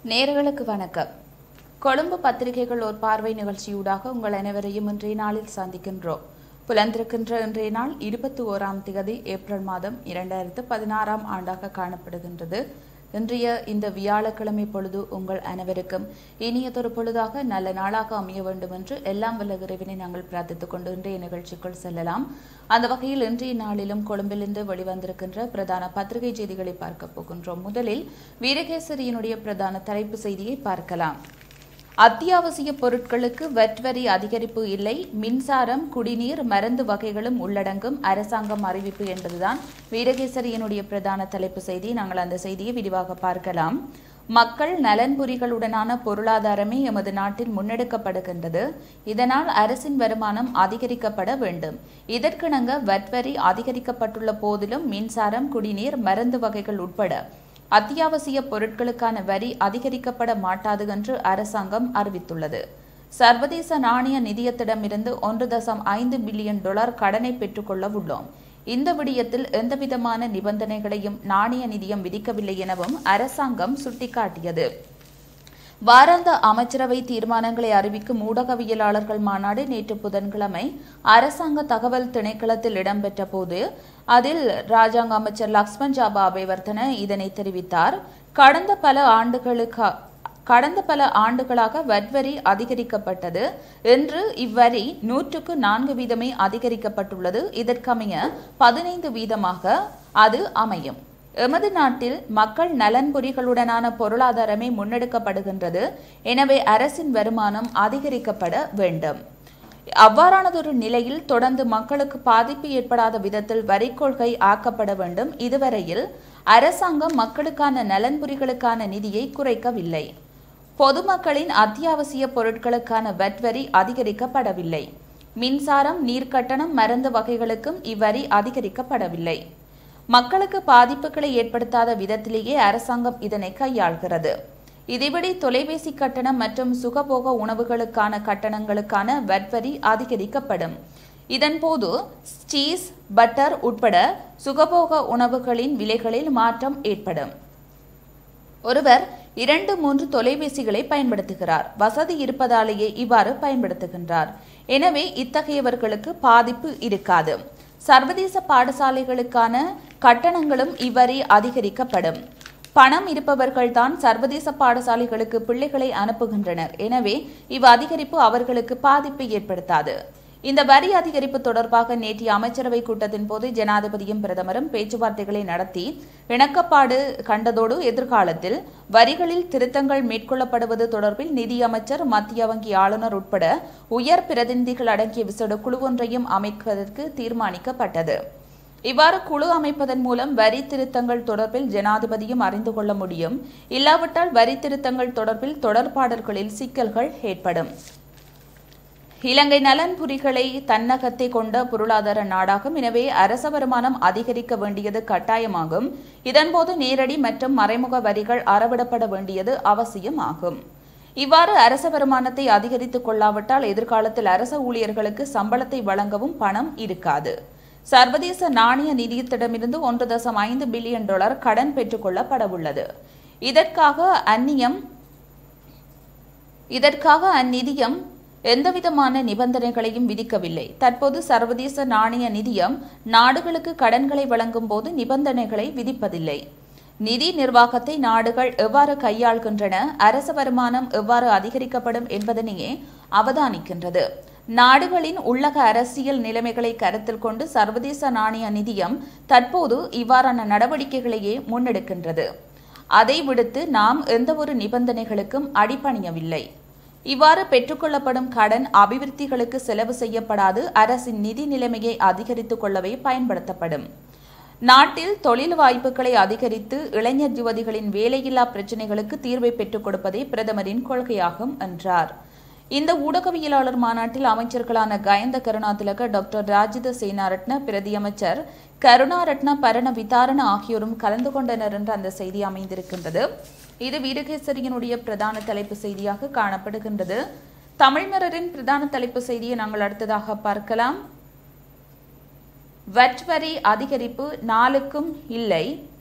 நேர்களுக்கு வணக்கம் கொழும்பு பத்திரிகைகள் ஒரு பார்வை நிகழ்ச்சியூடாக உங்கள் அனைவரையும் இன்றைய நாளில் சந்திக்கின்றோம் புலந்திருக்கின்ற இன்றைய நாள் இருபத்தி ஓராம் திகதி ஏப்ரல் மாதம் இரண்டாயிரத்து பதினாறாம் ஆண்டாக காணப்படுகின்றது இன்றைய இந்த வியாழக்கிழமை பொழுது உங்கள் அனைவருக்கும் இனியதொரு பொழுதாக நல்ல நாளாக அமைய வேண்டும் என்று எல்லாம் வல்ல இறைவனை நாங்கள் பிரார்த்தித்துக் கொண்டு இன்றைய நிகழ்ச்சிக்குள் செல்லலாம் அந்த வகையில் இன்றைய நாளிலும் கொழும்பிலிருந்து வெளிவந்திருக்கின்ற பிரதான பத்திரிகை செய்திகளை பார்க்க போகின்றோம் முதலில் வீரகேசரியினுடைய பிரதான தலைப்பு செய்தியை பார்க்கலாம் அத்தியாவசிய பொருட்களுக்கு வெட் வரி அதிகரிப்பு இல்லை மின்சாரம் குடிநீர் மருந்து வகைகளும் உள்ளடங்கும் அரசாங்கம் அறிவிப்பு என்பதுதான் வீரகேசரியினுடைய பிரதான தலைப்பு செய்தி நாங்கள் அந்த செய்தியை விரிவாக பார்க்கலாம் மக்கள் நலன்புரிகளுடனான பொருளாதாரமே எமது நாட்டில் முன்னெடுக்கப்படுகின்றது இதனால் அரசின் வருமானம் அதிகரிக்கப்பட வேண்டும் இதற்கிணங்க வட் வரி அதிகரிக்கப்பட்டுள்ள போதிலும் மின்சாரம் குடிநீர் மருந்து வகைகள் உட்பட அத்தியாவசிய பொருட்களுக்கான வரி அதிகரிக்கப்பட மாட்டாது என்று அரசாங்கம் அறிவித்துள்ளது சர்வதேச நாணய நிதியத்திடமிருந்து ஒன்று தசம் ஐந்து பில்லியன் டாலர் கடனை பெற்றுக்கொள்ள உள்ளோம் இந்த விடயத்தில் எந்தவிதமான நிபந்தனைகளையும் நாணய நிதியம் விதிக்கவில்லை எனவும் அரசாங்கம் சுட்டிக்காட்டியது வாராந்த அமைச்சரவை தீர்மானங்களை அறிவிக்கும் ஊடகவியலாளர்கள் மாநாடு நேற்று புதன்கிழமை அரசாங்க தகவல் திணைக்களத்தில் இடம்பெற்ற போது அதில் ராஜாங்க அமைச்சர் லக்ஷ்மண் ஜாபா அபேவர்த்தன இதனை தெரிவித்தார் கடந்த பல ஆண்டுகளுக்கு கடந்த பல ஆண்டுகளாக வட்வரி அதிகரிக்கப்பட்டது என்று இவ்வரி நூற்றுக்கு நான்கு வீதமே அதிகரிக்கப்பட்டுள்ளது இதற்கமைய பதினைந்து வீதமாக அது அமையும் எமது நாட்டில் மக்கள் நலன்புரிகளுடனான பொருளாதாரமே முன்னெடுக்கப்படுகின்றது எனவே அரசின் வருமானம் அதிகரிக்கப்பட வேண்டும் அவ்வாறானதொரு நிலையில் தொடர்ந்து மக்களுக்கு பாதிப்பு ஏற்படாத விதத்தில் வரி கொள்கை ஆக்கப்பட வேண்டும் இதுவரையில் அரசாங்கம் மக்களுக்கான நலன்புரிகளுக்கான நிதியை குறைக்கவில்லை பொதுமக்களின் அத்தியாவசிய பொருட்களுக்கான வட் வரி அதிகரிக்கப்படவில்லை மின்சாரம் நீர்க்கட்டணம் மருந்து வகைகளுக்கும் இவ்வரி அதிகரிக்கப்படவில்லை மக்களுக்கு பாதிப்புகளை ஏற்படுத்தாத விதத்திலேயே அரசாங்கம் இதனை கையாள்கிறது இதைவிட தொலைபேசி கட்டணம் மற்றும் சுகபோக உணவுகளுக்கான கட்டணங்களுக்கான வட்வரி அதிகரிக்கப்படும் இதன்போது சீஸ் பட்டர் உட்பட சுகபோக உணவுகளின் விலைகளில் மாற்றம் ஏற்படும் ஒருவர் இரண்டு மூன்று தொலைபேசிகளை பயன்படுத்துகிறார் வசதி இருப்பதாலேயே இவ்வாறு பயன்படுத்துகின்றார் எனவே இத்தகையவர்களுக்கு பாதிப்பு இருக்காது சர்வதேச பாடசாலைகளுக்கான கட்டணங்களும் இவ்வரி அதிகரிக்கப்படும் பணம் இருப்பவர்கள்தான் சர்வதேச பாடசாலைகளுக்கு பிள்ளைகளை அனுப்புகின்றனர் எனவே இவ் அதிகரிப்பு அவர்களுக்கு பாதிப்பை ஏற்படுத்தாது இந்த வரி அதிகரிப்பு தொடர்பாக நேற்றைய அமைச்சரவை கூட்டத்தின் போது ஜனாதிபதியும் பிரதமரும் பேச்சுவார்த்தைகளை நடத்தி இணக்கப்பாடு கண்டதோடு எதிர்காலத்தில் வரிகளில் திருத்தங்கள் மேற்கொள்ளப்படுவது தொடர்பில் நிதியமைச்சர் மத்திய வங்கி ஆளுநர் உட்பட உயர் பிரதிநிதிகள் அடங்கிய விசேட குழு ஒன்றையும் அமைப்பதற்கு தீர்மானிக்கப்பட்டது இவ்வாறு குழு அமைப்பதன் மூலம் வரி திருத்தங்கள் தொடர்பில் ஜனாதிபதியும் அறிந்து கொள்ள முடியும் இல்லாவிட்டால் வரி திருத்தங்கள் தொடர்பில் தொடர்பாடல்களில் சிக்கல்கள் ஏற்படும் இலங்கை நலன்புரிகளை தன்னகத்தை கொண்ட பொருளாதார நாடாகும் எனவே அரச வருமானம் அதிகரிக்க வேண்டியது கட்டாயமாகும் இதன்போது நேரடி மற்றும் மறைமுக வரிகள் அறவிடப்பட வேண்டியது அவசியமாகும் இவ்வாறு அரச வருமானத்தை அதிகரித்துக் கொள்ளாவிட்டால் எதிர்காலத்தில் அரச ஊழியர்களுக்கு சம்பளத்தை வழங்கவும் பணம் இருக்காது சர்வதேச நாணய நிதியத்திடமிருந்து ஒன்று தசம் ஐந்து பில்லியன் டாலர் கடன் பெற்றுக்கொள்ளப்பட உள்ளது இதற்காக அந்நியம் இதற்காக அந்நிதியம் எந்தவிதமான நிபந்தனைகளையும் விதிக்கவில்லை தற்போது சர்வதேச நாணய நிதியம் நாடுகளுக்கு கடன்களை வழங்கும் போது நிபந்தனைகளை விதிப்பதில்லை நிதி நிர்வாகத்தை நாடுகள் எவ்வாறு கையாள்கின்றன அரச வருமானம் எவ்வாறு அதிகரிக்கப்படும் என்பதனையே அவதானிக்கின்றது நாடுகளின் உள்ளக அரசியல் நிலைமைகளை கருத்தில் கொண்டு சர்வதேச நாணய நிதியம் தற்போது இவ்வாறான நடவடிக்கைகளையே முன்னெடுக்கின்றது அதை விடுத்து நாம் எந்தவொரு நிபந்தனைகளுக்கும் அடிபணியவில்லை இவ்வாறு பெற்றுக்கொள்ளப்படும் கடன் அபிவிருத்திகளுக்கு செலவு செய்யப்படாது அரசின் நிதி நிலைமையை அதிகரித்துக் கொள்ளவே பயன்படுத்தப்படும் நாட்டில் தொழில் வாய்ப்புகளை அதிகரித்து இளைஞர் யுவதிகளின் வேலையில்லா பிரச்சினைகளுக்கு தீர்வை பெற்றுக் கொடுப்பதே பிரதமரின் கொள்கையாகும் என்றார் இந்த ஊடகவியலாளர் மாநாட்டில் அமைச்சர்களான கயந்த கருணாதிலக டாக்டர் ராஜித சேனாரட்ன பிரதியமைச்சர் கருணாரட்ன பரண விதாரண ஆகியோரும் கலந்து கொண்டனர் என்ற அந்த செய்தி அமைந்திருக்கின்றது இது வீரகேசரியினுடைய பிரதான தலைப்பு செய்தியாக காணப்படுகின்றது தமிழ்மரரின் பிரதான தலைப்பு செய்தியை நாங்கள் அடுத்ததாக பார்க்கலாம் வட் வரி அதிகரிப்பு நாளுக்கும் இல்லை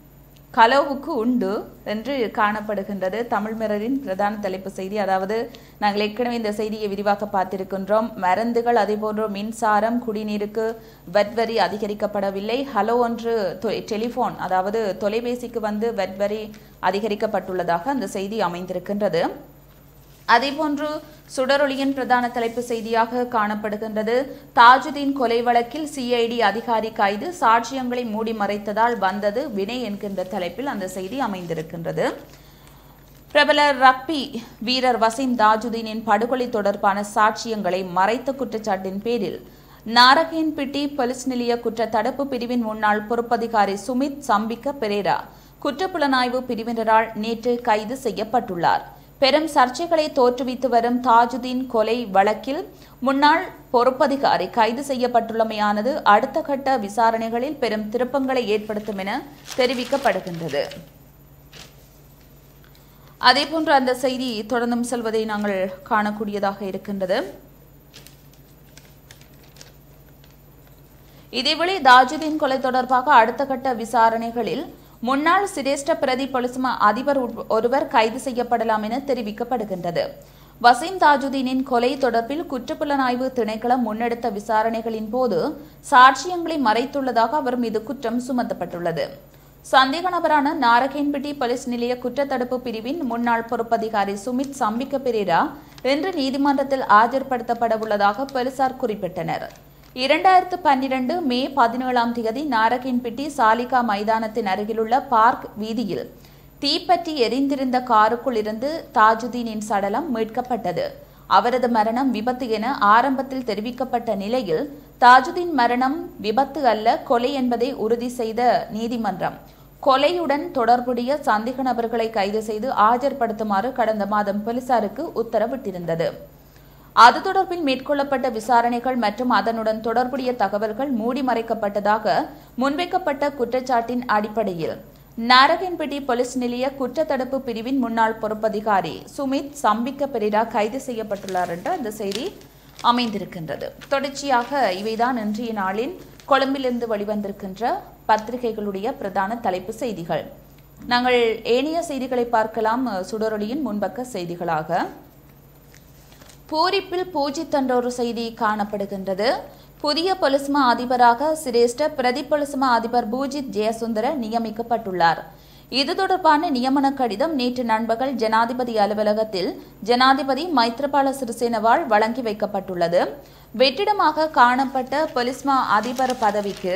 கலோவுக்கு உண்டு என்று காணப்படுகின்றது தமிழ் மிரரின் பிரதான தலைப்பு செய்தி அதாவது நாங்கள் ஏற்கனவே இந்த செய்தியை விரிவாக பார்த்திருக்கின்றோம் மருந்துகள் அதேபோன்று மின்சாரம் குடிநீருக்கு வட்வரி அதிகரிக்கப்படவில்லை ஹலோ ஒன்று தொ- டெலிஃபோன் அதாவது தொலைபேசிக்கு வந்து வட்வரி அதிகரிக்கப்பட்டுள்ளதாக அந்த செய்தி அமைந்திருக்கின்றது அதேபோன்று சுடரொளியின் பிரதான தலைப்பு செய்தியாக காணப்படுகின்றது தாஜுதீன் கொலை வழக்கில் சிஐடி அதிகாரி கைது சாட்சியங்களை மூடி மறைத்ததால் வந்தது வினை என்கின்ற தலைப்பில் அந்த செய்தி அமைந்திருக்கின்றது பிரபல ரக்பி வீரர் வசீம் தாஜுதீனின் படுகொலை தொடர்பான சாட்சியங்களை மறைத்த குற்றச்சாட்டின் பேரில் நாரகேன்பிட்டி போலீஸ் நிலைய குற்ற தடுப்பு பிரிவின் முன்னாள் பொறுப்பதிகாரி சுமித் சம்பிக்க பெரேரா குற்றப்புலனாய்வு பிரிவினரால் நேற்று கைது செய்யப்பட்டுள்ளார் பெரும் சர்ச்சைகளை தோற்றுவித்து வரும் தாஜுதீன் கொலை வழக்கில் முன்னாள் பொறுப்பதிகாரி கைது செய்யப்பட்டுள்ளமையானது அடுத்த கட்ட விசாரணைகளில் பெரும் திருப்பங்களை ஏற்படுத்தும் என தெரிவிக்கப்படுகின்றது அதேபோன்று அந்த செய்தி தொடர்ந்தும் செல்வதை நாங்கள் காணக்கூடியதாக இருக்கின்றது இதேவேளை தாஜுதீன் கொலை தொடர்பாக அடுத்த கட்ட விசாரணைகளில் முன்னாள் சிரேஷ்ட பிரதி பொலிஸ்மா அதிபர் உட்- ஒருவர் கைது செய்யப்படலாம் என தெரிவிக்கப்படுகின்றது வசீம் தாஜுதீனின் கொலை தொடர்பில் குற்றப்புலனாய்வு திணைக்களம் முன்னெடுத்த விசாரணைகளின் போது சாட்சியங்களை மறைத்துள்ளதாக அவர் மீது குற்றம் சுமத்தப்பட்டுள்ளது சந்தேக நபரான நாரகேன்பட்டி போலீஸ் நிலைய குற்றத்தடுப்பு பிரிவின் முன்னாள் பொறுப்பதிகாரி சுமித் சம்பிக்க பெரேரா இன்று நீதிமன்றத்தில் ஆஜர்படுத்தப்பட உள்ளதாக போலீசார் குறிப்பிட்டனர் இரண்டாயிரத்து பன்னிரண்டு மே பதினேழாம் தேதி நாரகின்பட்டி சாலிகா மைதானத்தின் அருகிலுள்ள பார்க் வீதியில் தீப்பற்றி எரிந்திருந்த காருக்குள் இருந்து தாஜுதீனின் சடலம் மீட்கப்பட்டது அவரது மரணம் விபத்து என ஆரம்பத்தில் தெரிவிக்கப்பட்ட நிலையில் தாஜுதீன் மரணம் விபத்து அல்ல கொலை என்பதை உறுதி செய்த நீதிமன்றம் கொலையுடன் தொடர்புடைய சந்தேக நபர்களை கைது செய்து ஆஜர்படுத்துமாறு கடந்த மாதம் போலீசாருக்கு உத்தரவிட்டிருந்தது அது தொடர்பில் மேற்கொள்ளப்பட்ட விசாரணைகள் மற்றும் அதனுடன் தொடர்புடைய தகவல்கள் மூடி மறைக்கப்பட்டதாக முன்வைக்கப்பட்ட குற்றச்சாட்டின் அடிப்படையில் நாரகன்பட்டி போலீஸ் நிலைய குற்றத்தடுப்பு பிரிவின் முன்னாள் பொறுப்பதிகாரி சுமித் சம்பிக்க பெரிரா கைது செய்யப்பட்டுள்ளார் என்ற அந்த செய்தி அமைந்திருக்கின்றது தொடர்ச்சியாக இவைதான் இன்றைய நாளின் கொழும்பிலிருந்து வெளிவந்திருக்கின்ற பத்திரிகைகளுடைய பிரதான தலைப்பு செய்திகள் நாங்கள் ஏனைய செய்திகளை பார்க்கலாம் அஹ், சுடரொளியின் முன்பக்க செய்திகளாக பூரிப்பில் பூஜித் என்ற ஒரு செய்தி காணப்படுகின்றது புதிய பொலிஸ்மா அதிபராக சிரேஷ்ட பிரதி பொலிஸ்மா அதிபர் பூஜித் ஜெயசுந்தர நியமிக்கப்பட்டுள்ளார் இது தொடர்பான நியமன கடிதம் நேற்று நண்பகல் ஜனாதிபதி அலுவலகத்தில் ஜனாதிபதி மைத்ரபால சிறிசேனவால் வழங்கி வைக்கப்பட்டுள்ளது வெற்றிடமாக காணப்பட்ட பொலிஸ்மா அதிபர் பதவிக்கு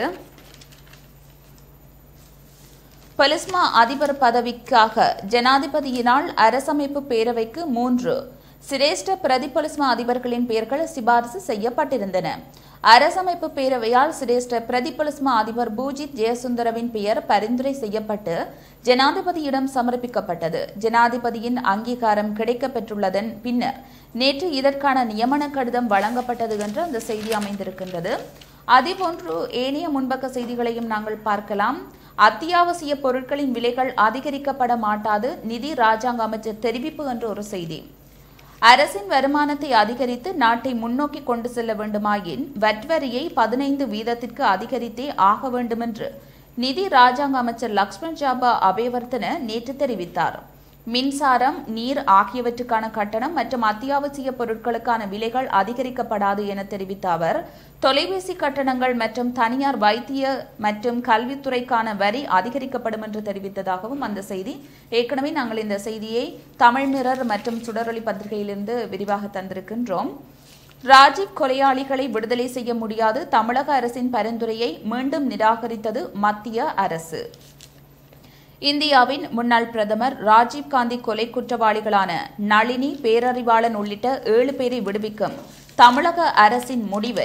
பொலிஸ்மா அதிபர் பதவிக்காக ஜனாதிபதியினால் அரசமைப்பு பேரவைக்கு மூன்று சிரேஷ்ட பிரதி பொலிஸ்மா அதிபர்களின் பெயர்கள் சிபாரிசு செய்யப்பட்டிருந்தன அரசமைப்பு பேரவையால் சிரேஷ்ட பிரதி பொலிஸ்மா அதிபர் பூஜித் ஜெயசுந்தரவின் பெயர் பரிந்துரை செய்யப்பட்டு ஜனாதிபதியிடம் சமர்ப்பிக்கப்பட்டது ஜனாதிபதியின் அங்கீகாரம் கிடைக்கப்பெற்றுள்ளதன் பின்னர் நேற்று இதற்கான நியமன கடிதம் வழங்கப்பட்டது என்று அந்த செய்தி அமைந்திருக்கின்றது அதேபோன்று ஏனைய முன்பக்க செய்திகளையும் நாங்கள் பார்க்கலாம் அத்தியாவசிய பொருட்களின் விலைகள் அதிகரிக்கப்பட மாட்டாது நிதி ராஜாங்க அமைச்சர் தெரிவிப்பு என்ற ஒரு செய்தி அரசின் வருமானத்தை அதிகரித்து நாட்டை முன்னோக்கி கொண்டு செல்ல வேண்டுமாயின் வட் வரியை பதினைந்து வீதத்திற்கு அதிகரித்தே ஆக வேண்டுமென்று நிதி ராஜாங்க அமைச்சர் லக்ஷ்மண் ஜாபா அபேவர்த்தன நேற்று தெரிவித்தார் மின்சாரம் நீர் ஆகியவற்றுக்கான கட்டணம் மற்றும் அத்தியாவசிய பொருட்களுக்கான விலைகள் அதிகரிக்கப்படாது என தெரிவித்த அவர் தொலைபேசி கட்டணங்கள் மற்றும் தனியார் வைத்திய மற்றும் கல்வித்துறைக்கான வரி அதிகரிக்கப்படும் என்று தெரிவித்ததாகவும் அந்த செய்தி ஏற்கனவே நாங்கள் இந்த செய்தியை தமிழ் மிரர் மற்றும் சுடரொளி பத்திரிகையிலிருந்து விரிவாக தந்திருக்கின்றோம் ராஜீவ் கொலையாளிகளை விடுதலை செய்ய முடியாது தமிழக அரசின் பரிந்துரையை மீண்டும் நிராகரித்தது மத்திய அரசு இந்தியாவின் முன்னாள் பிரதமர் ராஜீவ் காந்தி கொலை குற்றவாளிகளான நளினி பேரறிவாளன் உள்ளிட்ட ஏழு பேரை விடுவிக்கும் தமிழக அரசின் முடிவை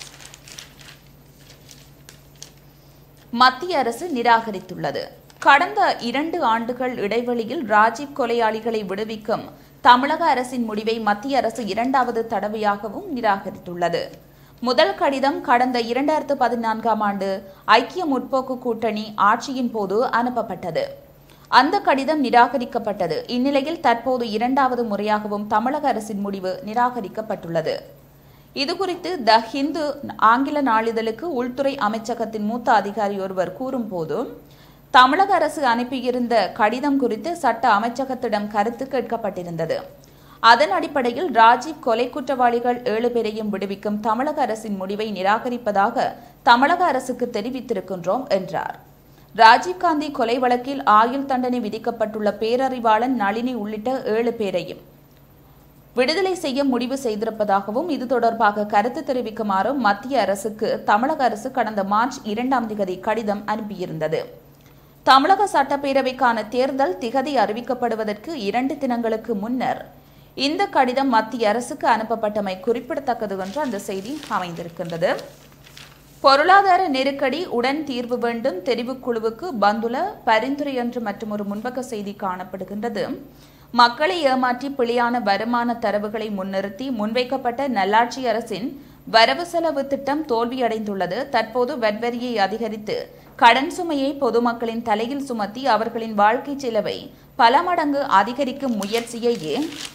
மத்திய அரசு நிராகரித்துள்ளது கடந்த இரண்டு ஆண்டுகள் இடைவெளியில் ராஜீவ் கொலையாளிகளை விடுவிக்கும் தமிழக அரசின் முடிவை மத்திய அரசு இரண்டாவது தடவையாகவும் நிராகரித்துள்ளது முதல் கடிதம் கடந்த இரண்டாயிரத்து பதினான்காம் ஆண்டு ஐக்கிய முற்போக்கு கூட்டணி ஆட்சியின் போது அனுப்பப்பட்டது அந்த கடிதம் நிராகரிக்கப்பட்டது இந்நிலையில் தற்போது இரண்டாவது முறையாகவும் தமிழக அரசின் முடிவு நிராகரிக்கப்பட்டுள்ளது இதுகுறித்து த ஹிந்து ஆங்கில நாளிதழுக்கு உள்துறை அமைச்சகத்தின் மூத்த அதிகாரி ஒருவர் கூறும்போது தமிழக அரசு அனுப்பியிருந்த கடிதம் குறித்து சட்ட அமைச்சகத்திடம் கருத்து கேட்கப்பட்டிருந்தது அதன் அடிப்படையில் ராஜீவ் கொலை குற்றவாளிகள் ஏழு பேரையும் விடுவிக்கும் தமிழக அரசின் முடிவை நிராகரிப்பதாக தமிழக அரசுக்கு தெரிவித்திருக்கின்றோம் என்றார் ராஜீவ்காந்தி கொலை வழக்கில் ஆயுள் தண்டனை விதிக்கப்பட்டுள்ள பேரறிவாளன் நளினி உள்ளிட்ட ஏழு பேரையும் விடுதலை செய்ய முடிவு செய்திருப்பதாகவும் இது தொடர்பாக கருத்து தெரிவிக்குமாறும் மத்திய அரசுக்கு தமிழக அரசு கடந்த மார்ச் இரண்டாம் திகதி கடிதம் அனுப்பியிருந்தது தமிழக சட்டப்பேரவைக்கான தேர்தல் திகதி அறிவிக்கப்படுவதற்கு இரண்டு தினங்களுக்கு முன்னர் இந்த கடிதம் மத்திய அரசுக்கு அனுப்பப்பட்டமை குறிப்பிடத்தக்கது என்று அந்த செய்தி அமைந்திருக்கின்றது பொருளாதார நெருக்கடி உடன் தீர்வு வேண்டும் தெரிவுக்குழுவுக்கு பந்துல பரிந்துரை என்று மற்றொரு முன்பக்க செய்தி காணப்படுகின்றது மக்களை ஏமாற்றி பிழையான வருமான தரவுகளை முன்னிறுத்தி முன்வைக்கப்பட்ட நல்லாட்சி அரசின் வரவு செலவு திட்டம் தோல்வியடைந்துள்ளது தற்போது வட்வரியை அதிகரித்து கடன் சுமையை பொதுமக்களின் தலையில் சுமத்தி அவர்களின் வாழ்க்கை செலவை பல மடங்கு அதிகரிக்கும் முயற்சியையே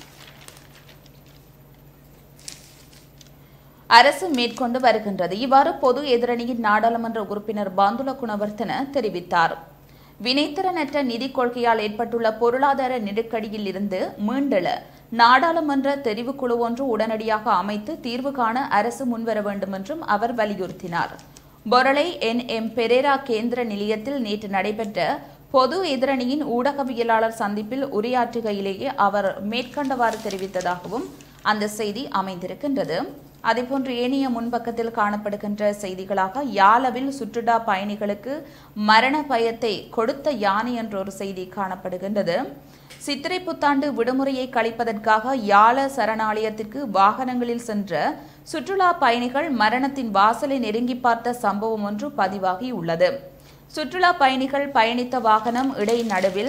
அரசு மேற்கொண்டு வருகின்றது இவ்வாறு பொது எதிரணியின் நாடாளுமன்ற உறுப்பினர் பாந்துல குணவர்த்தன தெரிவித்தார் வினைத்திறனற்ற நிதிக் கொள்கையால் ஏற்பட்டுள்ள பொருளாதார நெருக்கடியில் இருந்து மீண்டெழ நாடாளுமன்ற தெரிவுக்குழு ஒன்று உடனடியாக அமைத்து தீர்வு காண அரசு முன்வர வேண்டும் என்றும் அவர் வலியுறுத்தினார் பொரளை என் எம் பெரேரா கேந்திர நிலையத்தில் நேற்று நடைபெற்ற பொது எதிரணியின் ஊடகவியலாளர் சந்திப்பில் உரையாற்றுகையிலேயே அவர் மேற்கண்டவாறு தெரிவித்ததாகவும் அந்த செய்தி அமைந்திருக்கின்றது அதேபோன்று ஏனைய முன்பக்கத்தில் காணப்படுகின்ற செய்திகளாக யாலவில் சுற்றுலா பயணிகளுக்கு மரண பயத்தை கொடுத்த யானை என்ற ஒரு செய்தி காணப்படுகின்றது சித்திரை புத்தாண்டு விடுமுறையை கழிப்பதற்காக யாழ சரணாலயத்திற்கு வாகனங்களில் சென்ற சுற்றுலா பயணிகள் மரணத்தின் வாசலை நெருங்கி பார்த்த சம்பவம் ஒன்று பதிவாகி உள்ளது சுற்றுலா பயணிகள் பயணித்த வாகனம் இடை நடுவில்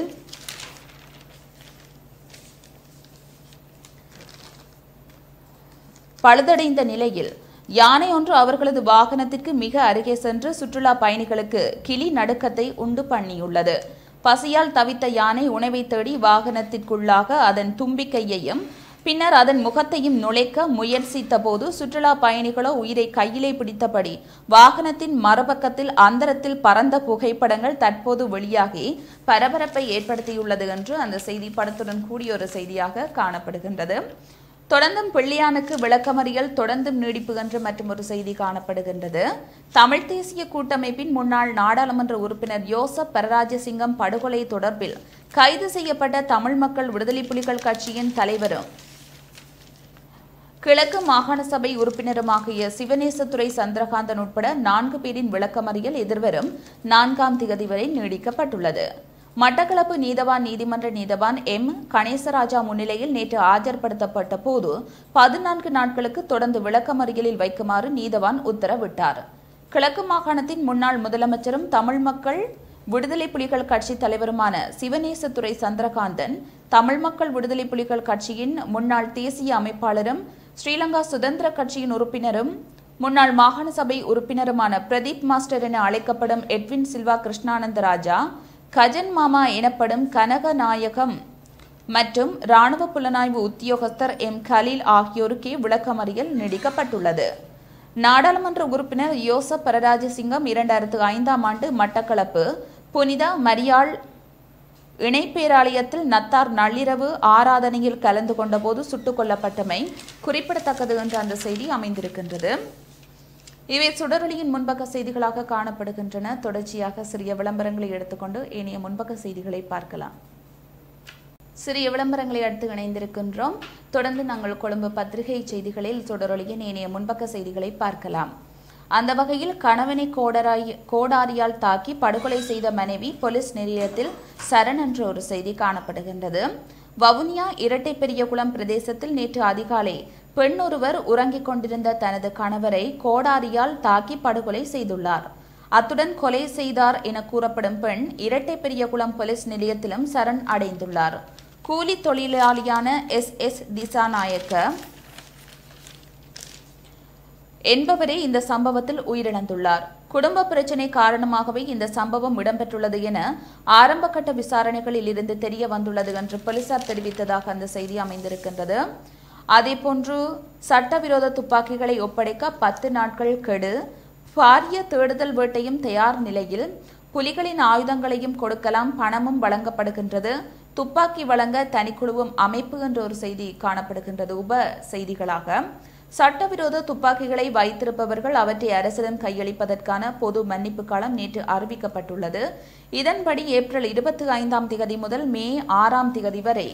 பழுதடைந்த நிலையில் யானை ஒன்று அவர்களது வாகனத்திற்கு மிக அருகே சென்று சுற்றுலா பயணிகளுக்கு கிளி நடுக்கத்தை உண்டு பண்ணியுள்ளது பசியால் தவித்த யானை உணவை தேடி வாகனத்திற்குள்ளாக அதன் தும்பிக்கையையும் பின்னர் அதன் முகத்தையும் நுழைக்க முயற்சித்த போது சுற்றுலா பயணிகளோ உயிரை கையிலே பிடித்தபடி வாகனத்தின் மறுபக்கத்தில் அந்தரத்தில் பறந்த புகைப்படங்கள் தற்போது வெளியாகி பரபரப்பை ஏற்படுத்தியுள்ளது என்று அந்த செய்தி படத்துடன் கூடிய ஒரு செய்தியாக காணப்படுகின்றது தொடர்ந்தும் பிள்ளையானுக்கு விளக்கமறியல் தொடர்ந்தும் நீடிப்பு என்று மற்றும் ஒரு செய்தி காணப்படுகின்றது தமிழ் தேசிய கூட்டமைப்பின் முன்னாள் நாடாளுமன்ற உறுப்பினர் யோசப் பரராஜசிங்கம் படுகொலை தொடர்பில் கைது செய்யப்பட்ட தமிழ் மக்கள் விடுதலை புலிகள் கட்சியின் தலைவரும் கிழக்கு மாகாண சபை உறுப்பினருமாகிய சிவநேசத்துறை சந்திரகாந்தன் உட்பட நான்கு பேரின் விளக்கமறியல் எதிர்வரும் நான்காம் திகதி வரை நீடிக்கப்பட்டுள்ளது மட்டக்களப்பு நீதவான் நீதிமன்ற நீதவான் எம் கணேசராஜா முன்னிலையில் நேற்று ஆஜர்படுத்தப்பட்ட போது பதினான்கு நாட்களுக்கு தொடர்ந்து விளக்கமறியலில் வைக்குமாறு நீதவான் உத்தரவிட்டார் கிழக்கு மாகாணத்தின் முன்னாள் முதலமைச்சரும் தமிழ் மக்கள் விடுதலை புலிகள் கட்சி தலைவருமான சிவநேசத்துறை சந்திரகாந்தன் தமிழ் மக்கள் விடுதலை புலிகள் கட்சியின் முன்னாள் தேசிய அமைப்பாளரும் ஸ்ரீலங்கா சுதந்திர கட்சியின் உறுப்பினரும் முன்னாள் மாகாண சபை உறுப்பினருமான பிரதீப் மாஸ்டர் என அழைக்கப்படும் எட்வின் சில்வா கிருஷ்ணானந்த ராஜா கஜன் மாமா எனப்படும் கனகநாயகம் மற்றும் ராணுவ புலனாய்வு உத்தியோகஸ்தர் எம் கலீல் ஆகியோருக்கே விளக்கமறியல் நீடிக்கப்பட்டுள்ளது நாடாளுமன்ற உறுப்பினர் யோசப் பரராஜசிங்கம் இரண்டாயிரத்து ஐந்தாம் ஆண்டு மட்டக்களப்பு புனித மரியாள் இணைப்பேராலயத்தில் நத்தார் நள்ளிரவு ஆராதனையில் கலந்து கொண்டபோது சுட்டுக் கொல்லப்பட்டமை குறிப்பிடத்தக்கது என்ற அந்த செய்தி அமைந்திருக்கின்றது இவை சுடரொலியின் முன்பக்க செய்திகளாக காணப்படுகின்றன தொடர்ச்சியாக சிறிய விளம்பரங்களை எடுத்துக்கொண்டு ஏனைய முன்பக்க செய்திகளை பார்க்கலாம் சிறிய விளம்பரங்களை அடுத்து இணைந்திருக்கின்றோம் தொடர்ந்து நாங்கள் கொழும்பு பத்திரிகை செய்திகளில் சுடரொலியின் ஏனைய முன்பக்க செய்திகளை பார்க்கலாம் அந்த வகையில் கணவனை கோடராய் கோடாரியால் தாக்கி படுகொலை செய்த மனைவி போலீஸ் நிலையத்தில் சரண் என்ற ஒரு செய்தி காணப்படுகின்றது வவுனியா இரட்டை பெரியகுளம் பிரதேசத்தில் நேற்று அதிகாலை பெண் ஒருவர் உறங்கிக் கொண்டிருந்த தனது கணவரை கோடாரியால் தாக்கி படுகொலை செய்துள்ளார் அத்துடன் கொலை செய்தார் என கூறப்படும் பெண் இரட்டை பெரியகுளம் போலீஸ் நிலையத்திலும் சரண் அடைந்துள்ளார் கூலி தொழிலாளியான எஸ் எஸ் திசாநாயக்க என்பவரே இந்த சம்பவத்தில் உயிரிழந்துள்ளார் குடும்ப பிரச்சினை காரணமாகவே இந்த சம்பவம் இடம்பெற்றுள்ளது என ஆரம்பகட்ட விசாரணைகளில் இருந்து தெரிய வந்துள்ளது என்று போலீசார் தெரிவித்ததாக அந்த செய்தி அமைந்திருக்கின்றது அதேபோன்று சட்டவிரோத துப்பாக்கிகளை ஒப்படைக்க பத்து நாட்கள் கெடு பாரிய தேடுதல் வேட்டையும் தயார் நிலையில் புலிகளின் ஆயுதங்களையும் கொடுக்கலாம் பணமும் வழங்கப்படுகின்றது துப்பாக்கி வழங்க தனிக்குழுவும் அமைப்பு என்ற ஒரு செய்தி காணப்படுகின்றது உப செய்திகளாக சட்டவிரோத துப்பாக்கிகளை வைத்திருப்பவர்கள் அவற்றை அரசிடம் கையளிப்பதற்கான பொது மன்னிப்பு காலம் நேற்று அறிவிக்கப்பட்டுள்ளது இதன்படி ஏப்ரல் இருபத்தி ஐந்தாம் திகதி முதல் மே ஆறாம் திகதி வரை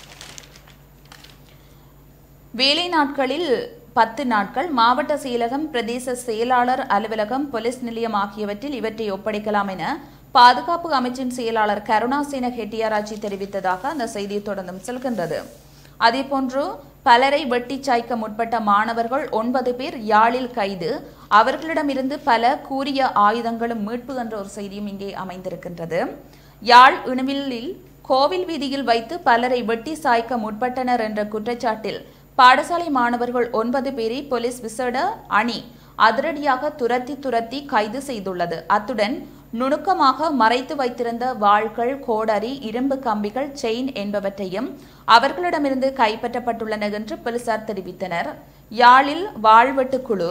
வேலை நாட்களில் பத்து நாட்கள் மாவட்ட செயலகம் பிரதேச செயலாளர் அலுவலகம் போலீஸ் நிலையம் ஆகியவற்றில் இவற்றை ஒப்படைக்கலாம் என பாதுகாப்பு அமைச்சின் செயலாளர் கருணாசேன ஹெட்டியாராச்சி தெரிவித்ததாக அந்த செய்தி தொடர்ந்தும் செல்கின்றது அதேபோன்று பலரை வெட்டி சாய்க்க முற்பட்ட மாணவர்கள் ஒன்பது பேர் யாழில் கைது அவர்களிடமிருந்து பல கூறிய ஆயுதங்களும் மீட்பு என்ற ஒரு செய்தியும் இங்கே அமைந்திருக்கின்றது யாழ் இணுவிலில் கோவில் வீதியில் வைத்து பலரை வெட்டி சாய்க்க முற்பட்டனர் என்ற குற்றச்சாட்டில் பாடசாலை மாணவர்கள் ஒன்பது பேரை போலீஸ் விசேட அணி அதிரடியாக துரத்தி துரத்தி கைது செய்துள்ளது அத்துடன் நுணுக்கமாக மறைத்து வைத்திருந்த வாள்கள் கோடரி இரும்பு கம்பிகள் செயின் என்பவற்றையும் அவர்களிடமிருந்து கைப்பற்றப்பட்டுள்ளன என்று போலீசார் தெரிவித்தனர் யாழில் வாழ்வெட்டு குழு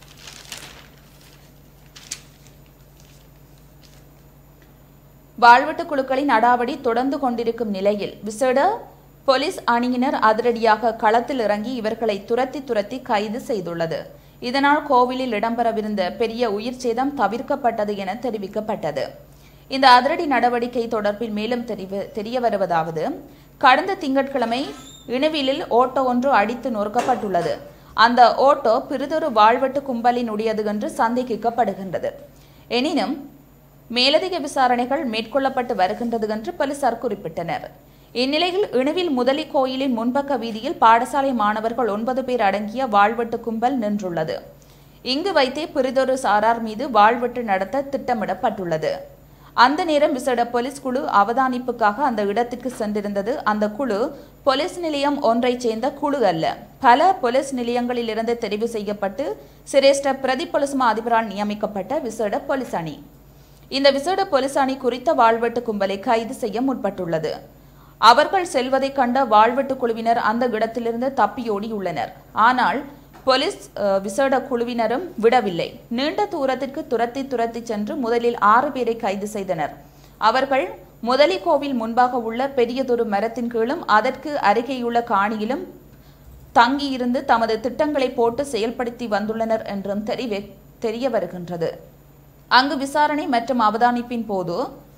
வாழ்வெட்டு குழுக்களின் அடாவடி தொடர்ந்து கொண்டிருக்கும் நிலையில் விசேட போலீஸ் அணியினர் அதிரடியாக களத்தில் இறங்கி இவர்களை துரத்தி துரத்தி கைது செய்துள்ளது இதனால் கோவிலில் இடம்பெறவிருந்த பெரிய உயிர் சேதம் தவிர்க்கப்பட்டது என தெரிவிக்கப்பட்டது இந்த அதிரடி நடவடிக்கை தொடர்பில் மேலும் தெரிவு தெரிய வருவதாவது கடந்த திங்கட்கிழமை இணுவிலில் ஓட்டோ ஒன்று அடித்து நொறுக்கப்பட்டுள்ளது அந்த ஓட்டோ பிறிதொரு வாழ்வெட்டு கும்பலினுடையது என்று சந்தேகிக்கப்படுகின்றது எனினும் மேலதிக விசாரணைகள் மேற்கொள்ளப்பட்டு வருகின்றது என்று போலீசார் குறிப்பிட்டனர் இந்நிலையில் இணுவில் முதலி கோயிலின் முன்பக்க வீதியில் பாடசாலை மாணவர்கள் ஒன்பது பேர் அடங்கிய வாழ்வெட்டு கும்பல் நின்றுள்ளது இங்கு வைத்தே பிறிதொரு சாரார் மீது வாழ்வெட்டு நடத்த திட்டமிடப்பட்டுள்ளது அந்த நேரம் விசேட போலீஸ் குழு அவதானிப்புக்காக அந்த இடத்திற்கு சென்றிருந்தது அந்த குழு போலீஸ் நிலையம் ஒன்றைச் சேர்ந்த குழு அல்ல பல போலீஸ் நிலையங்களிலிருந்து தெரிவு செய்யப்பட்டு சிரேஷ்ட பிரதி போலீஸ் மா அதிபரால் நியமிக்கப்பட்ட விசேட போலீஸ் அணி இந்த விசேட போலீஸ் அணி குறித்த வாழ்வெட்டு கும்பலை கைது செய்ய முற்பட்டுள்ளது அவர்கள் செல்வதைக் கண்ட வாழ்வெட்டு குழுவினர் அந்த இடத்திலிருந்து தப்பியோடியுள்ளனர் ஆனால் போலீஸ் அஹ், விசேட குழுவினரும் விடவில்லை நீண்ட தூரத்திற்கு துரத்தி துரத்தி சென்று முதலில் ஆறு பேரை கைது செய்தனர் அவர்கள் முதலி கோவில் முன்பாக உள்ள பெரியதொரு மரத்தின் கீழும் அதற்கு அருகேயுள்ள காணியிலும் தங்கியிருந்து தமது திட்டங்களை போட்டு செயல்படுத்தி வந்துள்ளனர் என்றும் தெரிவி தெரிய வருகின்றது அங்கு விசாரணை மற்றும் அவதானிப்பின் போது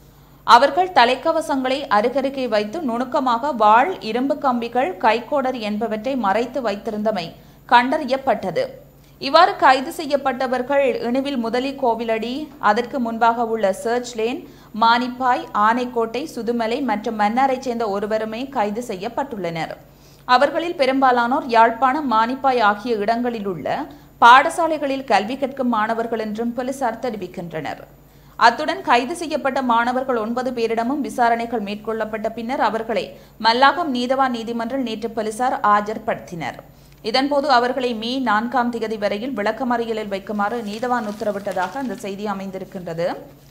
அவர்கள் தலைக்கவசங்களை அருகருகே வைத்து நுணுக்கமாக வாள் இரும்பு கம்பிகள் கைக்கோடர் என்பவற்றை மறைத்து வைத்திருந்தமை கண்டறியப்பட்டது இவ்வாறு கைது செய்யப்பட்டவர்கள் இணுவில் முதலி கோவிலடி அதற்கு முன்பாக உள்ள சர்ச் லேன் மானிப்பாய் ஆனைக்கோட்டை சுதுமலை மற்றும் மன்னாரைச் சேர்ந்த ஒருவருமே கைது செய்யப்பட்டுள்ளனர் அவர்களில் பெரும்பாலானோர் யாழ்ப்பாணம் மானிப்பாய் ஆகிய இடங்களில் உள்ள பாடசாலைகளில் கல்வி கற்கும் மாணவர்கள் என்றும் போலீசார் தெரிவிக்கின்றனர் அத்துடன் கைது செய்யப்பட்ட மாணவர்கள் ஒன்பது பேரிடமும் விசாரணைகள் மேற்கொள்ளப்பட்ட பின்னர் அவர்களை மல்லாகம் நீதவான் நீதிமன்றில் நேற்று போலீசார் ஆஜர்படுத்தினர் இதன்போது அவர்களை மே நான்காம் தேதி வரையில் விளக்கமறியலில் வைக்குமாறு நீதவான் உத்தரவிட்டதாக அந்த செய்தி அமைந்திருக்கின்றது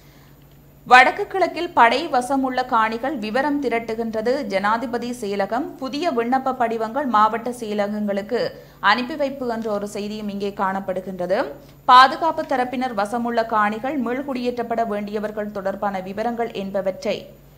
வடக்கு கிழக்கில் படை வசமுள்ள காணிகள் விவரம் திரட்டுகின்றது ஜனாதிபதி செயலகம் புதிய விண்ணப்ப படிவங்கள் மாவட்ட செயலகங்களுக்கு அனுப்பி வைப்பு என்ற ஒரு செய்தியும் இங்கே காணப்படுகின்றது பாதுகாப்பு தரப்பினர் வசமுள்ள காணிகள் மீள்குடியேற்றப்பட வேண்டியவர்கள் தொடர்பான விவரங்கள் என்பவற்றை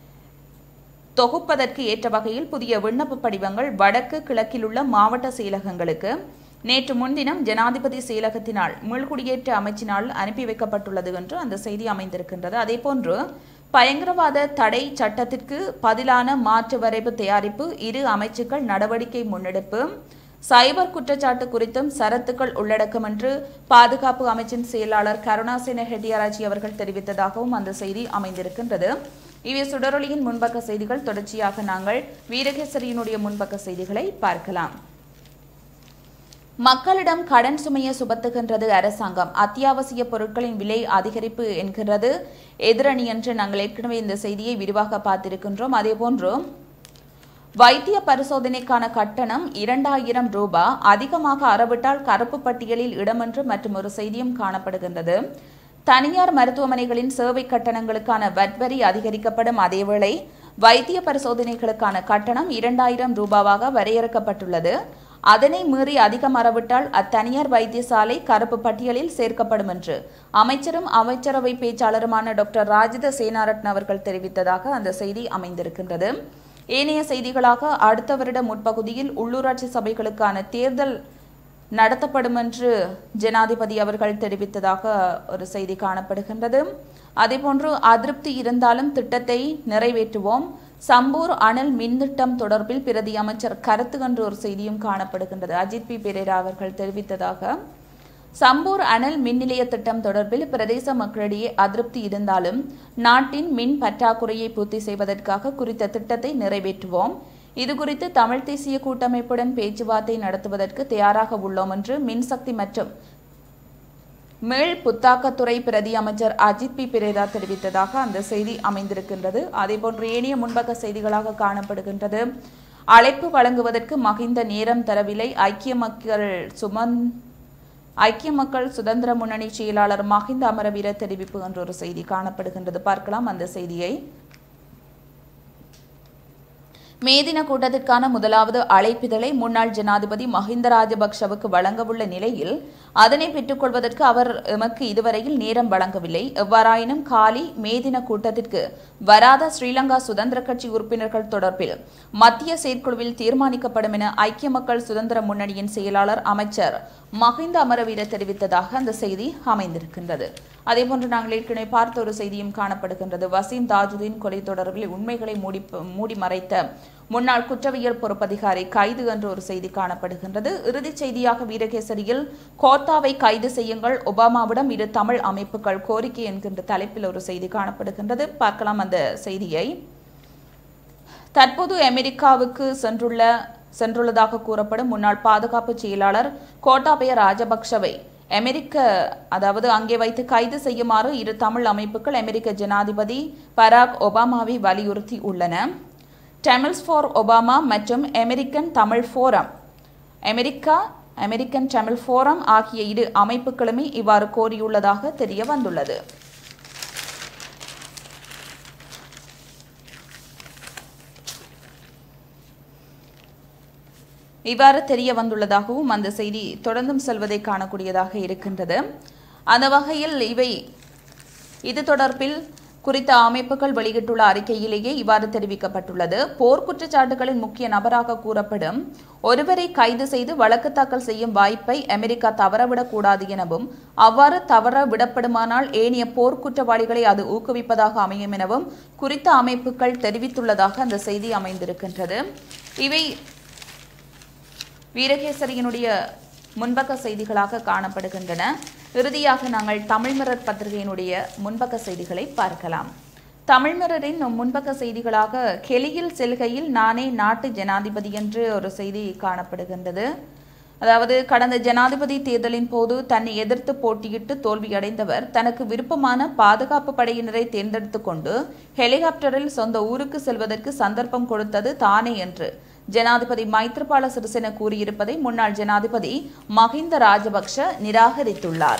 தொகுப்பதற்கு ஏற்ற வகையில் புதிய விண்ணப்ப படிவங்கள் வடக்கு கிழக்கில் உள்ள மாவட்ட செயலகங்களுக்கு நேற்று முன்தினம் ஜனாதிபதி செயலகத்தினால் மீள்குடியேற்ற அமைச்சினால் அனுப்பி வைக்கப்பட்டுள்ளது என்று அந்த செய்தி அமைந்திருக்கின்றது அதேபோன்று பயங்கரவாத தடை சட்டத்திற்கு பதிலான மாற்று வரைவு தயாரிப்பு இரு அமைச்சுக்கள் நடவடிக்கை முன்னெடுப்பு சைபர் குற்றச்சாட்டு குறித்தும் சரத்துக்கள் உள்ளடக்கம் என்று பாதுகாப்பு அமைச்சின் செயலாளர் கருணாசேன ஹெட்டியாராஜி அவர்கள் தெரிவித்ததாகவும் அந்த செய்தி அமைந்திருக்கின்றது இவை சுடரொலியின் முன்பக்க செய்திகள் தொடர்ச்சியாக நாங்கள் வீரகேசரியினுடைய முன்பக்க செய்திகளை பார்க்கலாம் மக்களிடம் கடன் சுமையை சுமத்துகின்றது அரசாங்கம் அத்தியாவசிய பொருட்களின் விலை அதிகரிப்பு என்கிறது எதிரணி என்று நாங்கள் ஏற்கனவே இந்த செய்தியை விரிவாக பார்த்திருக்கின்றோம் அதேபோன்று வைத்திய பரிசோதனைக்கான கட்டணம் இரண்டாயிரம் ரூபாய் அதிகமாக அறவிட்டால் கருப்பு பட்டியலில் இடமென்று மற்றும் ஒரு செய்தியும் காணப்படுகின்றது தனியார் மருத்துவமனைகளின் சேவை கட்டணங்களுக்கான வட்வரி அதிகரிக்கப்படும் அதேவேளை வைத்திய பரிசோதனைகளுக்கான கட்டணம் இரண்டாயிரம் ரூபாவாக வரையறுக்கப்பட்டுள்ளது அதனை மீறி அதிகம் அறவிட்டால் அத்தனியார் வைத்தியசாலை கருப்பு பட்டியலில் சேர்க்கப்படும் என்று அமைச்சரும் அமைச்சரவை பேச்சாளருமான டாக்டர் ராஜித சேனாரட்ன அவர்கள் தெரிவித்ததாக அந்த செய்தி அமைந்திருக்கின்றது ஏனைய செய்திகளாக அடுத்த வருட முற்பகுதியில் உள்ளூராட்சி சபைகளுக்கான தேர்தல் நடத்தப்படும் என்று ஜனாதிபதி அவர்கள் தெரிவித்ததாக ஒரு செய்தி காணப்படுகின்றது அதேபோன்று அதிருப்தி இருந்தாலும் திட்டத்தை நிறைவேற்றுவோம் சம்பூர் அனல் மின் திட்டம் தொடர்பில் பிரதி அமைச்சர் கருத்து என்ற ஒரு செய்தியும் காணப்படுகின்றது அஜித் பி பெரேரா அவர்கள் தெரிவித்ததாக சம்பூர் அனல் மின் நிலைய திட்டம் தொடர்பில் பிரதேச மக்களிடையே அதிருப்தி இருந்தாலும் நாட்டின் மின் பற்றாக்குறையை பூர்த்தி செய்வதற்காக குறித்த திட்டத்தை நிறைவேற்றுவோம் இதுகுறித்து தமிழ் தேசிய கூட்டமைப்புடன் பேச்சுவார்த்தை நடத்துவதற்கு தயாராக உள்ளோம் என்று மின்சக்தி மற்றும் மேல் புத்தாக்கத்துறை பிரதி அமைச்சர் அஜித் பி பிரேதா தெரிவித்ததாக அந்த செய்தி அமைந்திருக்கின்றது அதேபோன்று ஏனைய முன்பக்க செய்திகளாக காணப்படுகின்றது அழைப்பு வழங்குவதற்கு மகிந்த நேரம் தரவில்லை ஐக்கிய மக்கள் சுமன் ஐக்கிய மக்கள் சுதந்திர முன்னணி செயலாளர் மஹிந்த அமரவீர தெரிவிப்பு என்ற ஒரு செய்தி காணப்படுகின்றது பார்க்கலாம் அந்த செய்தியை மேதின கூட்டத்திற்கான முதலாவது அழைப்பிதழை முன்னாள் ஜனாதிபதி மஹிந்த ராஜபக்ஷவுக்கு வழங்கவுள்ள நிலையில் அதனை பெற்றுக்கொள்வதற்கு அவர் எமக்கு இதுவரையில் நேரம் வழங்கவில்லை எவ்வாறாயினும் காலி மேதின கூட்டத்திற்கு வராத ஸ்ரீலங்கா சுதந்திர கட்சி உறுப்பினர்கள் தொடர்பில் மத்திய செயற்குழுவில் தீர்மானிக்கப்படும் என ஐக்கிய மக்கள் சுதந்திர முன்னணியின் செயலாளர் அமைச்சர் மஹிந்த அமரவீர தெரிவித்ததாக அந்த செய்தி அமைந்திருக்கின்றது அதேபோன்று நாங்கள் ஏற்கனவே பார்த்த ஒரு செய்தியும் காணப்படுகின்றது வசீம் தாஜுதீன் கொலை தொடர்பில் உண்மைகளை மூடி மூடி மறைத்த முன்னாள் குற்றவியல் பொறுப்பதிகாரி கைது என்ற ஒரு செய்தி காணப்படுகின்றது இறுதிச் செய்தியாக வீரகேசரியில் கோத்தாவை கைது செய்யுங்கள் ஒபாமாவிடம் இரு தமிழ் அமைப்புகள் கோரிக்கை என்கின்ற தலைப்பில் ஒரு செய்தி காணப்படுகின்றது பார்க்கலாம் அந்த செய்தியை தற்போது அமெரிக்காவுக்கு சென்றுள்ள சென்றுள்ளதாக கூறப்படும் முன்னாள் பாதுகாப்பு செயலாளர் கோட்டாபய ராஜபக்ஷவை அமெரிக்க அதாவது அங்கே வைத்து கைது செய்யுமாறு இரு தமிழ் அமைப்புகள் அமெரிக்க ஜனாதிபதி பராக் ஒபாமாவை வலியுறுத்தி உள்ளன டெமில்ஸ் ஃபார் ஒபாமா மற்றும் American Tamil forum America American Tamil forum ஆகிய இரு அமைப்புகளுமே இவ்வாறு கோரியுள்ளதாக தெரிய வந்துள்ளது இவ்வாறு தெரிய வந்துள்ளதாகவும் அந்த செய்தி தொடர்ந்தும் செல்வதை காணக்கூடியதாக இருக்கின்றது அந்த வகையில் இவை இது தொடர்பில் குறித்த அமைப்புகள் வெளியிட்டுள்ள அறிக்கையிலேயே இவ்வாறு தெரிவிக்கப்பட்டுள்ளது போர் குற்றச்சாட்டுகளின் முக்கிய நபராக கூறப்படும் ஒருவரை கைது செய்து வழக்கு தாக்கல் செய்யும் வாய்ப்பை அமெரிக்கா தவறவிடக்கூடாது எனவும் அவ்வாறு தவற விடப்படுமானால் ஏனைய போர் குற்றவாளிகளை அது ஊக்குவிப்பதாக அமையும் எனவும் குறித்த அமைப்புகள் தெரிவித்துள்ளதாக அந்த செய்தி அமைந்திருக்கின்றது இவை வீரகேசரியினுடைய முன்பக்க செய்திகளாக காணப்படுகின்றன இறுதியாக நாங்கள் தமிழ்மிரர் பத்திரிகையினுடைய முன்பக்க செய்திகளை பார்க்கலாம் தமிழ்மிரரின் முன்பக்க செய்திகளாக கெலியில் செல்கையில் நானே நாட்டு ஜனாதிபதி என்று ஒரு செய்தி காணப்படுகின்றது அதாவது கடந்த ஜனாதிபதி தேர்தலின் போது தன்னை எதிர்த்து போட்டியிட்டு தோல்வியடைந்தவர் தனக்கு விருப்பமான பாதுகாப்பு படையினரை தேர்ந்தெடுத்து கொண்டு ஹெலிகாப்டரில் சொந்த ஊருக்கு செல்வதற்கு சந்தர்ப்பம் கொடுத்தது தானே என்று ஜனாதிபதி மைத்ரிபால சிறிசேன கூறியிருப்பதை முன்னாள் ஜனாதிபதி மஹிந்த ராஜபக்ஷ நிராகரித்துள்ளார்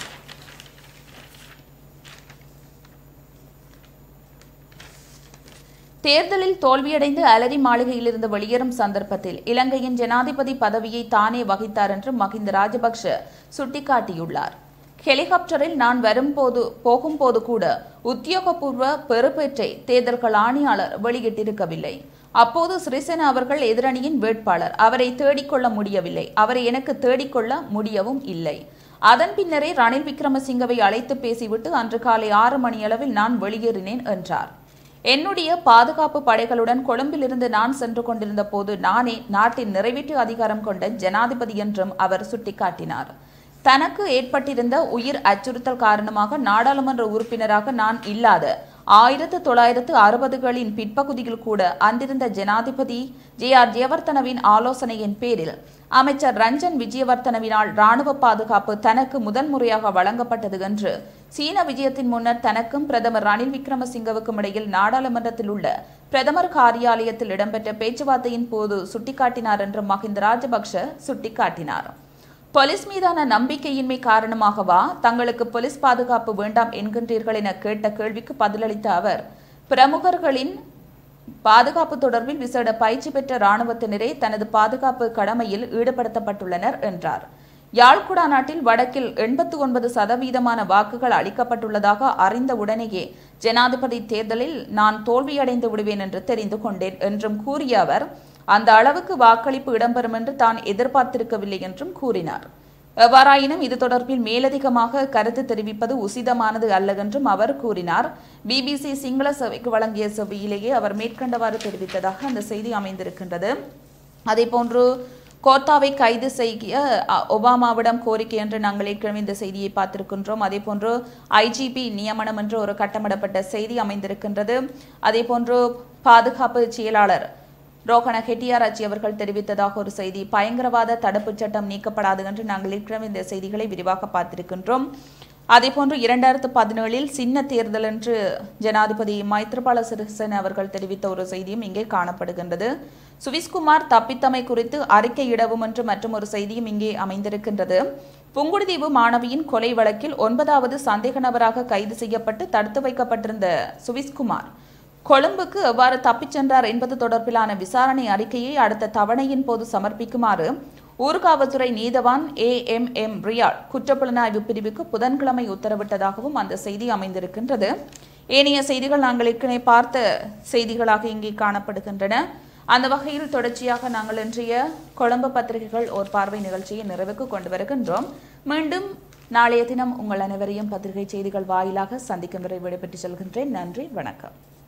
தேர்தலில் தோல்வியடைந்து அலரி மாளிகையிலிருந்து வெளியேறும் சந்தர்ப்பத்தில் இலங்கையின் ஜனாதிபதி பதவியை தானே வகித்தார் என்று மஹிந்த ராஜபக்ஷ சுட்டிக்காட்டியுள்ளார் ஹெலிகாப்டரில் நான் வரும்போது போகும்போது கூட உத்தியோகபூர்வ பெறுபேற்றை தேர்தல்கள் ஆணையாளர் வெளியிட்டிருக்கவில்லை அப்போது சிறிசேன அவர்கள் எதிரணியின் வேட்பாளர் அவரை தேடிக்கொள்ள முடியவில்லை அவரை எனக்கு தேடிக்கொள்ள முடியவும் இல்லை அதன் பின்னரே ரணில் விக்ரமசிங்கவை அழைத்து பேசிவிட்டு அன்று காலை ஆறு மணியளவில் நான் வெளியேறினேன் என்றார் என்னுடைய பாதுகாப்பு படைகளுடன் கொழும்பிலிருந்து நான் சென்று கொண்டிருந்த போது நானே நாட்டின் நிறைவேற்று அதிகாரம் கொண்ட ஜனாதிபதி என்றும் அவர் சுட்டிக்காட்டினார் தனக்கு ஏற்பட்டிருந்த உயிர் அச்சுறுத்தல் காரணமாக நாடாளுமன்ற உறுப்பினராக நான் இல்லாத ஆயிரத்து தொள்ளாயிரத்து அறுபதுகளின் பிற்பகுதியில் கூட அன்றிருந்த ஜனாதிபதி ஜே ஆர் ஜெயவர்த்தனவின் ஆலோசனையின் பேரில் அமைச்சர் ரஞ்சன் விஜயவர்த்தனவினால் ராணுவ பாதுகாப்பு தனக்கு முதல் முறையாக வழங்கப்பட்டது என்று சீன விஜயத்தின் முன்னர் தனக்கும் பிரதமர் ரணில் விக்ரமசிங்கவுக்கும் இடையில் நாடாளுமன்றத்தில் உள்ள பிரதமர் காரியாலயத்தில் இடம்பெற்ற பேச்சுவார்த்தையின் போது சுட்டிக்காட்டினார் என்று மஹிந்த ராஜபக்ஷ சுட்டிக்காட்டினார் போலீஸ் மீதான நம்பிக்கையின்மை காரணமாகவா தங்களுக்கு போலீஸ் பாதுகாப்பு வேண்டாம் என்கின்றீர்கள் என கேட்ட கேள்விக்கு பதிலளித்த அவர் பிரமுகர்களின் பாதுகாப்பு தொடர்பில் விசேட பயிற்சி பெற்ற இராணுவத்தினரே தனது பாதுகாப்பு கடமையில் ஈடுபடுத்தப்பட்டுள்ளனர் என்றார் யாழ்குடா நாட்டில் வடக்கில் எண்பத்து ஒன்பது சதவீதமான வாக்குகள் அளிக்கப்பட்டுள்ளதாக அறிந்த உடனேயே ஜனாதிபதி தேர்தலில் நான் தோல்வியடைந்து விடுவேன் என்று தெரிந்து கொண்டேன் என்றும் கூறிய அவர் அந்த அளவுக்கு வாக்களிப்பு இடம்பெறும் என்று தான் எதிர்பார்த்திருக்கவில்லை என்றும் கூறினார் எவ்வாறாயினும் இது தொடர்பில் மேலதிகமாக கருத்து தெரிவிப்பது உசிதமானது அல்ல என்றும் அவர் கூறினார் பிபிசி சிங்கள சேவைக்கு வழங்கிய செவ்வியிலேயே அவர் மேற்கண்டவாறு தெரிவித்ததாக அந்த செய்தி அமைந்திருக்கின்றது அதேபோன்று கோத்தாவை கைது செய்ய அ, ஒபாமாவிடம் கோரிக்கை என்று நாங்கள் ஏற்கனவே இந்த செய்தியை பார்த்திருக்கின்றோம் அதேபோன்று ஐஜிபி நியமனம் என்று ஒரு கட்டமிடப்பட்ட செய்தி அமைந்திருக்கின்றது அதேபோன்று பாதுகாப்பு செயலாளர் ரோகண ஹெட்டியாராச்சி அவர்கள் தெரிவித்ததாக ஒரு செய்தி பயங்கரவாத தடுப்புச் சட்டம் நீக்கப்படாது என்று நாங்கள் ஏற்கனவே இந்த செய்திகளை விரிவாக பார்த்திருக்கின்றோம் அதேபோன்று இரண்டாயிரத்து பதினேழில் சின்ன தேர்தல் என்று ஜனாதிபதி மைத்ரிபால சிறிசேன அவர்கள் தெரிவித்த ஒரு செய்தியும் இங்கே காணப்படுகின்றது சுவிஸ்குமார் தப்பித்தமை குறித்து அறிக்கையிடவும் என்று மற்றும் ஒரு செய்தியும் இங்கே அமைந்திருக்கின்றது புங்குடுதீவு மாணவியின் கொலை வழக்கில் ஒன்பதாவது சந்தேக நபராக கைது செய்யப்பட்டு தடுத்து வைக்கப்பட்டிருந்த சுவிஸ்குமார் கொழும்புக்கு எவ்வாறு தப்பிச் சென்றார் என்பது தொடர்பிலான விசாரணை அறிக்கையை அடுத்த தவணையின் போது சமர்ப்பிக்குமாறு ஊர்காவல்துறை நீதவான் ஏ எம் எம் ரியால் குற்றப்புலனாய்வு பிரிவுக்கு புதன்கிழமை உத்தரவிட்டதாகவும் அந்த செய்தி அமைந்திருக்கின்றது ஏனைய செய்திகள் நாங்கள் ஏற்கனவே பார்த்த செய்திகளாக இங்கே காணப்படுகின்றன அந்த வகையில் தொடர்ச்சியாக நாங்கள் இன்றைய கொழும்பு பத்திரிகைகள் ஓர் பார்வை நிகழ்ச்சியை நிறைவுக்கு கொண்டு வருகின்றோம் மீண்டும் நாளைய தினம் உங்கள் அனைவரையும் பத்திரிகை செய்திகள் வாயிலாக சந்திக்கும் வரை விடைபெற்று செல்கின்றேன் நன்றி வணக்கம்